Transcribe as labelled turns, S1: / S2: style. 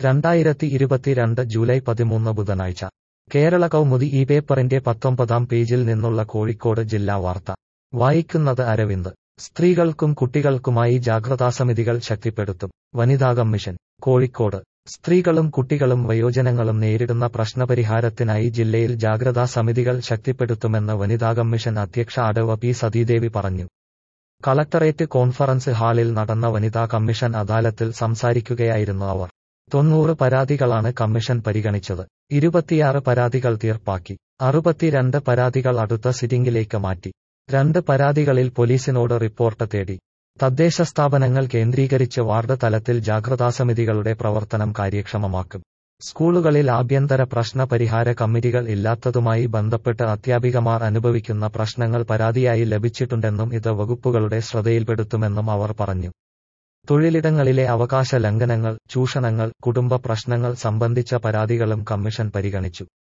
S1: രണ്ടായിരത്തി ഇരുപത്തിരണ്ട് ജൂലൈ പതിമൂന്ന് ബുധനാഴ്ച കേരള കൗമുദി ഈ പേപ്പറിന്റെ പത്തൊമ്പതാം പേജിൽ നിന്നുള്ള കോഴിക്കോട് ജില്ലാ വാർത്ത വായിക്കുന്നത് അരവിന്ദ് സ്ത്രീകൾക്കും കുട്ടികൾക്കുമായി ജാഗ്രതാസമിതികൾ ശക്തിപ്പെടുത്തും വനിതാ കമ്മീഷൻ കോഴിക്കോട് സ്ത്രീകളും കുട്ടികളും വയോജനങ്ങളും നേരിടുന്ന പ്രശ്നപരിഹാരത്തിനായി ജില്ലയിൽ ജാഗ്രതാ സമിതികൾ ശക്തിപ്പെടുത്തുമെന്ന് വനിതാ കമ്മീഷൻ അധ്യക്ഷ അടവ പി സതീദേവി പറഞ്ഞു കളക്ടറേറ്റ് കോൺഫറൻസ് ഹാളിൽ നടന്ന വനിതാ കമ്മീഷൻ അദാലത്തിൽ സംസാരിക്കുകയായിരുന്നു അവർ തൊണ്ണൂറ് പരാതികളാണ് കമ്മീഷൻ പരിഗണിച്ചത് ഇരുപത്തിയാറ് പരാതികൾ തീർപ്പാക്കി അറുപത്തിരണ്ട് പരാതികൾ അടുത്ത സിറ്റിംഗിലേക്ക് മാറ്റി രണ്ട് പരാതികളിൽ പോലീസിനോട് റിപ്പോർട്ട് തേടി തദ്ദേശ സ്ഥാപനങ്ങൾ കേന്ദ്രീകരിച്ച് വാർഡ് തലത്തിൽ ജാഗ്രതാസമിതികളുടെ പ്രവർത്തനം കാര്യക്ഷമമാക്കും സ്കൂളുകളിൽ ആഭ്യന്തര പ്രശ്ന പരിഹാര കമ്മിറ്റികൾ ഇല്ലാത്തതുമായി ബന്ധപ്പെട്ട് അധ്യാപികമാർ അനുഭവിക്കുന്ന പ്രശ്നങ്ങൾ പരാതിയായി ലഭിച്ചിട്ടുണ്ടെന്നും ഇത് വകുപ്പുകളുടെ ശ്രദ്ധയിൽപ്പെടുത്തുമെന്നും അവർ പറഞ്ഞു തൊഴിലിടങ്ങളിലെ അവകാശ ലംഘനങ്ങൾ ചൂഷണങ്ങൾ കുടുംബ പ്രശ്നങ്ങൾ സംബന്ധിച്ച പരാതികളും കമ്മീഷൻ പരിഗണിച്ചു